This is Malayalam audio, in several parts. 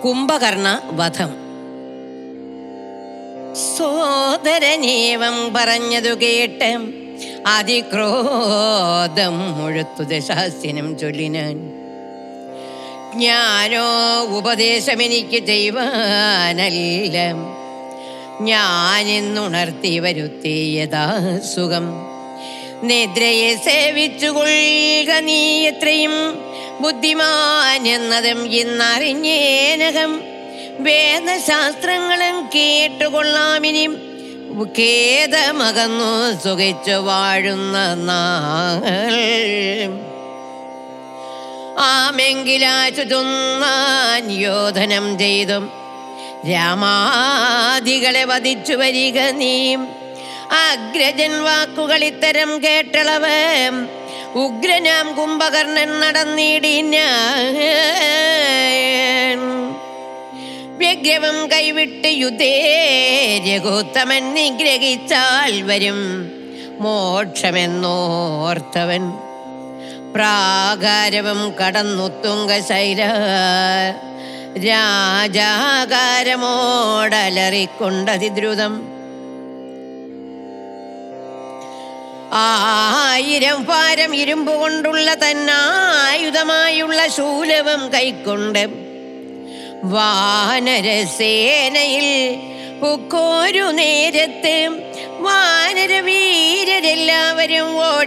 കുംഭകർണ വധം സോദരനേവം പറഞ്ഞതു കേട്ട് അതിക്രോധം മുഴുത്തു ദശാസ്യനും ചൊല്ലിനാൻ ഞാനോ ഉപദേശം എനിക്ക് ചെയ്യുവാനല്ല ഞാനിന്നുണർത്തി വരുത്തിയതാ സുഖം നിദ്രയെ സേവിച്ചു കൊള്ളുക നീ എത്രയും ബുദ്ധിമാൻ എന്നതും ഇന്നറിഞ്ഞേനകം വേദശാസ്ത്രങ്ങളും കേട്ടുകൊള്ളാമിനി ഖേദമകന്നു സുഖിച്ചു വാഴുന്ന നാൾ ആമെങ്കിലാച്ചു ചൊന്നാൻ യോധനം ചെയ്തും രാമാദികളെ വധിച്ചു വരിക നീ അഗ്രജൻ വാക്കുകൾ ഇത്തരം കേട്ടളവ് ഉഗ്രനാം കുംഭകർണൻ നടന്നിടിന വ്യഗ്രവം കൈവിട്ട് യുദ്ധേ രഘുത്തമൻ നിഗ്രഹിച്ചാൽ വരും മോക്ഷമെന്നോർത്തവൻ പ്രാകാരവും കടന്നു തുങ്കശൈല രാജാകാരമോടലറിക്കൊണ്ടതിദ്രുതം ആയിരം ഭാരം ഇരുമ്പ് കൊണ്ടുള്ള തന്നായുധമായുള്ള ശൂലവും കൈക്കൊണ്ട് വാനരസേനയിൽ പുക്കോരു നേരത്ത് വാനര വീരരെല്ലാവരും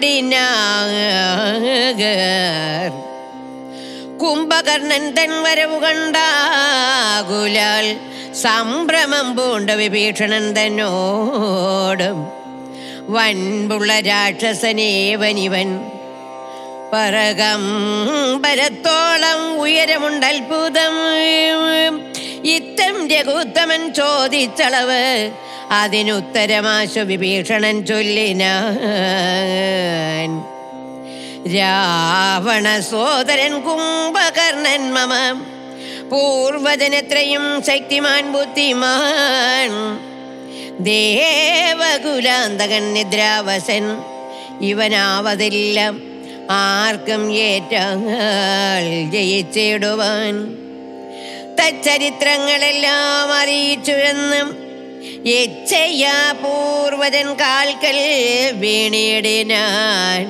ഓടിനാകർ കുംഭകർണൻ തൻ വരവ് കണ്ടാകുലാൽ സംഭ്രമം പൂണ്ട വിഭീഷണൻ തന്നോടും വൻപുള്ള രാക്ഷസനേവനിവൻ പറകം പരത്തോളം ഉയരമുണ്ടത്ഭുതം ഇത്തം രഘുത്തമൻ ചോദിച്ചളവ് അതിനുത്തരമാശു വിഭീഷണൻ ചൊല്ലിനാൻ രാവണ സോദരൻ കുംഭകർണൻ മമ പൂർവജനത്രയും ശക്തിമാൻ ബുദ്ധിമാൻ ദേവകുലാന്തകൻ നിദ്രാവസൻ ഇവനാവതില്ല ആർക്കും ഏറ്റാൾ ജയിച്ചിടുവാൻ തച്ചരിത്രങ്ങളെല്ലാം അറിയിച്ചുവെന്നും എച്ചയ്യ പൂർവജൻ കാൽക്കൽ വീണിടിനാൻ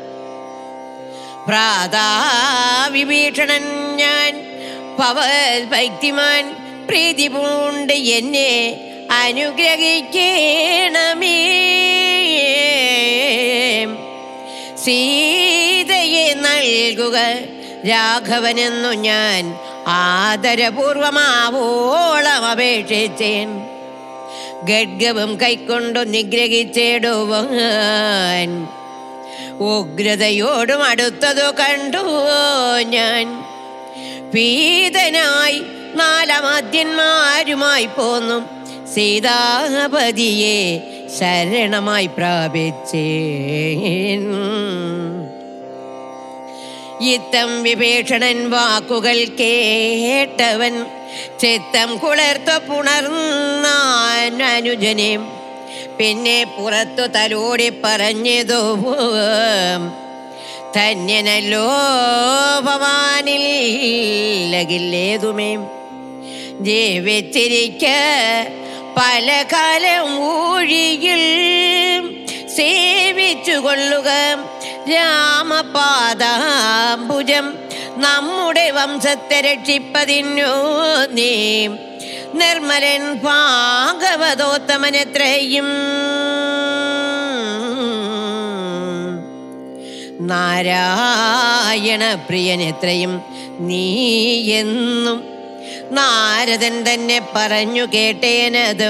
പ്രാതാവിഭീഷണൻ ഞാൻ ഭക്തിമാൻ പ്രീതി പൂണ്ട് എന്നെ അനുഗ്രഹിക്കണമേ സീതയെ നൽകുക രാഘവനെന്നു ഞാൻ ആദരപൂർവമാവോളം അപേക്ഷിച്ചേൻ ഗഡ്ഗവും കൈക്കൊണ്ടു നിഗ്രഹിച്ചിടുവാൻ ഉഗ്രതയോടും അടുത്തതു കണ്ടു ഞാൻ പീതനായി നാലമാദ്യന്മാരുമായി പോന്നു സീതാപതിയെ ശരണമായി പ്രാപിച്ചേ ഇത്തം വിഭീഷണൻ വാക്കുകൾ കേട്ടവൻ ചിത്തം കുളിർത്തു പുണർന്നാൻ അനുജനെ പിന്നെ പുറത്തു തലോടി പറഞ്ഞതോ ധന്യനല്ലോ ഭവാനിൽ ലകില്ലേതുമേ ജീവിച്ചിരിക്ക പല കാലം ഊഴിയിൽ സേവിച്ചു കൊള്ളുക രാമപാദാംബുജം നമ്മുടെ വംശത്തെ രക്ഷിപ്പതിനു നീ നിർമ്മലൻ ഭാഗവതോത്തമനെത്രയും നാരായണ പ്രിയനെത്രയും നീ എന്നും നാരദൻ തന്നെ പറഞ്ഞു കേട്ടേനത്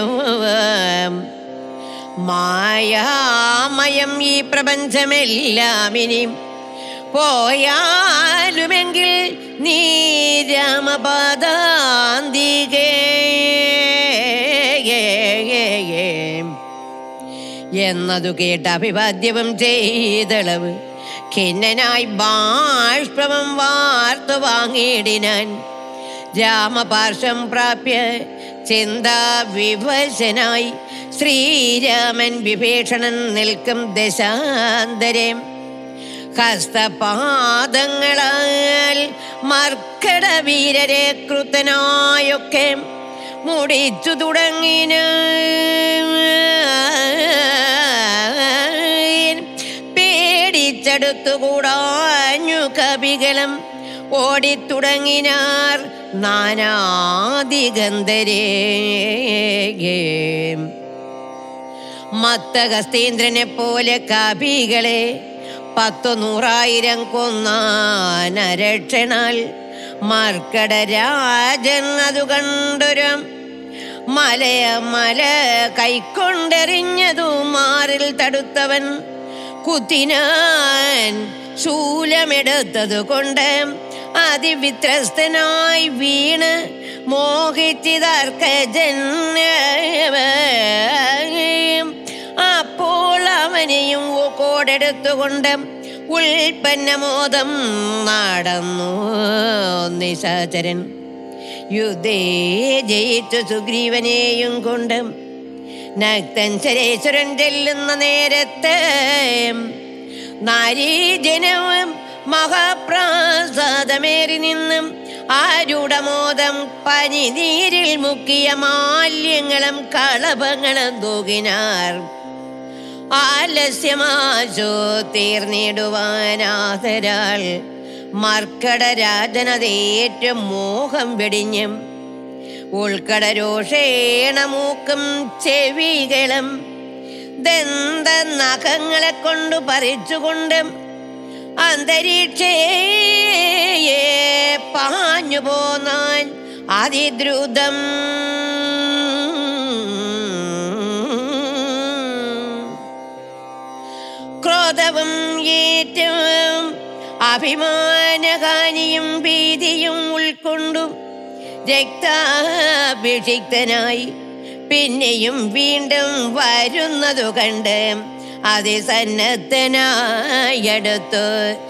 മായാമയം ഈ പ്രപഞ്ചമെല്ലാം ഇനി പോയാലുമെങ്കിൽ നീ രാമപാദാന്തികേ എന്നതു കേട്ട് അഭിവാദ്യവും ചെയ്തളവ് ഖിന്നനായി ബാഷ്പവം വാർത്തു വാങ്ങിയിടിനാൻ രാമപാർശ്വം പ്രാപ്യ ചിന്താവിവശനായി ശ്രീരാമൻ വിഭീഷണൻ നിൽക്കും ദശാന്തരം ഹസ്തപാദങ്ങളാൽ മർക്കട വീരരെ കൃതനായൊക്കെ മുടിച്ചു തുടങ്ങിന പേടിച്ചെടുത്തുകൂടാഞ്ഞു കവികളും ഓടിത്തുടങ്ങിനാർ നാനാദിഗന്ധരേ മത്തഗസ്തീന്ദ്രനെ പോലെ കവികളെ പത്തു നൂറായിരം കൊന്നാനരക്ഷണാൽ മർക്കട രാജൻ അതു കണ്ടൊരു മലയ മല കൈക്കൊണ്ടെറിഞ്ഞതു മാറിൽ തടുത്തവൻ കുത്തിനാൻ ശൂലമെടുത്തതു കൊണ്ട് അതിവിത്രസ്തനായി വീണ് മോഹിച്ചിതർക്കജൻ അപ്പോൾ അവനെയും കോടെടുത്തുകൊണ്ട് ഉൽപ്പന്നമോദം നടന്നു നിശാചരൻ യുദ്ധേ ജയിച്ചു സുഗ്രീവനെയും കൊണ്ട് നക്തൻ ശരേശ്വരൻ ചെല്ലുന്ന നേരത്ത് നാരീജനവും മഹാപ്രാസാദമേറി നിന്നും ആരുടമോദം പനിനീരിൽ മുക്കിയ മാല്യങ്ങളും കളഭങ്ങളും തൂകിനാർ ആലസ്യമാശോ തീർന്നിടുവാനാതരാൾ മർക്കട രാജനതേറ്റം മോഹം വെടിഞ്ഞും ഉൾക്കട രോഷേണ മൂക്കും ചെവികളും ദന്ത നഖങ്ങളെ കൊണ്ടു പറിച്ചുകൊണ്ട് അന്തരീക്ഷേ പാഞ്ഞു പോന്നാൻ അതിദ്രുതം ക്രോധവും ഏറ്റവും അഭിമാനഹാനിയും ഭീതിയും ഉൾക്കൊണ്ടു രക്താഭിഷിക്തനായി പിന്നെയും വീണ്ടും വരുന്നതു കണ്ട് അതിസന്നദ്ധനായടുത്ത്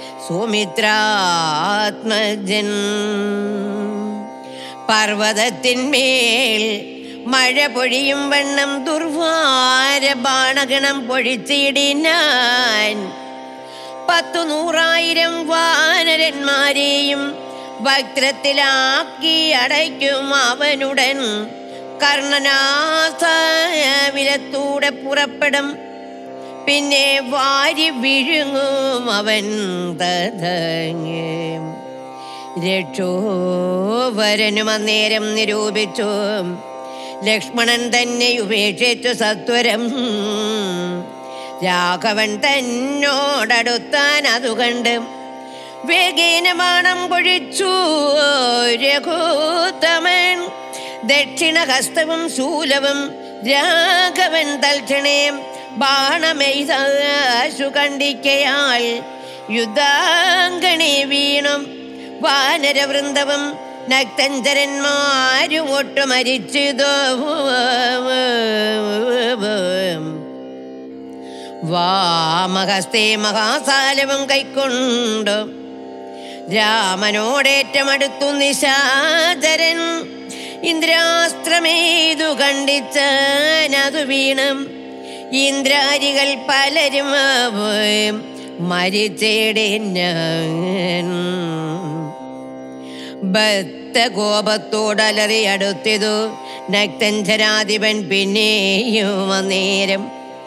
സുമിത്രാത്മജൻ പർവ്വതത്തിന്മേൽ മഴ പൊഴിയും വണ്ണം ദുർവാര ബാണഗണം പൊഴിച്ചിടിനാൻ പത്തു നൂറായിരം വാനരന്മാരെയും വക്രത്തിലാക്കി അടയ്ക്കും അവനുടൻ കർണനാസവിലത്തൂടെ പുറപ്പെടും പിന്നെ വാരി വിഴുങ്ങും അവൻ തതങ്ങും രക്ഷോവരനും അന്നേരം നിരൂപിച്ചു ലക്ഷ്മണൻ തന്നെ ഉപേക്ഷിച്ചു സത്വരം രാഘവൻ തന്നോടടുത്താൻ അതു കണ്ട് വേഗേന ബാണം പൊഴിച്ചു രഘുത്തമൻ ദക്ഷിണഹസ്തവും ശൂലവും രാഘവൻ തൽക്ഷണേ ബാണമെയ്താശു കണ്ടിക്കയാൽ യുദ്ധാങ്കണി വീണും വാനരവൃന്ദവും നക്തഞ്ചരന്മാരും ഒട്ടു മരിച്ചതോ വാമഹസ്തേ മഹാസാലവും കൈക്കൊണ്ടു രാമനോടേറ്റമടുത്തു നിശാചരൻ ഇന്ദ്രാസ്ത്രമേതു കണ്ടിച്ചനതു വീണം ഇന്ദ്രാരികൾ പലരും മരിച്ചേടിഞ്ഞ ഭക്ത കോപത്തോടലറി അടുത്തിതു നക്തഞ്ചരാധിപൻ പിന്നെയും അന്നേരം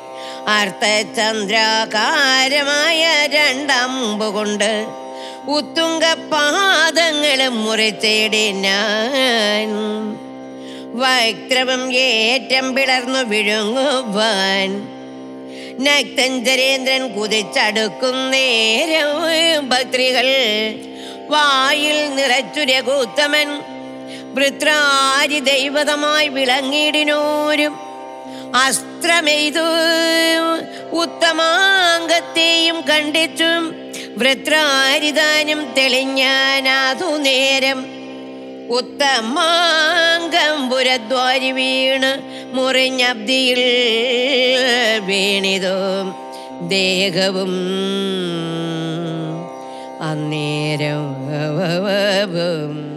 അർത്ഥചന്ദ്രാകാരമായ രണ്ടമ്പ് കൊണ്ട് ഉത്തുങ്ക പാദങ്ങളും മുറിച്ചേടിനാൻ വക്രവും ഏറ്റം പിളർന്നു വിഴുങ്ങുവാൻ നക്തഞ്ചരേന്ദ്രൻ കുതിച്ചടുക്കും നേരം ഭക്തികൾ വായിൽ നിറച്ചു രഘുത്തമൻ വൃത്രാരി ദൈവതമായി വിളങ്ങിടിനോരും അസ്ത്രമെയ്തു ഉത്തമാംഗത്തെയും കണ്ടിച്ചും വൃത്രാരിദാനം തെളിഞ്ഞാനതു നേരം ഉത്തമാംഗംപുരദ്വാരി വീണ് മുറിഞ്ഞബ്ദിയിൽ വീണിതു ദേഹവും അന്നേരം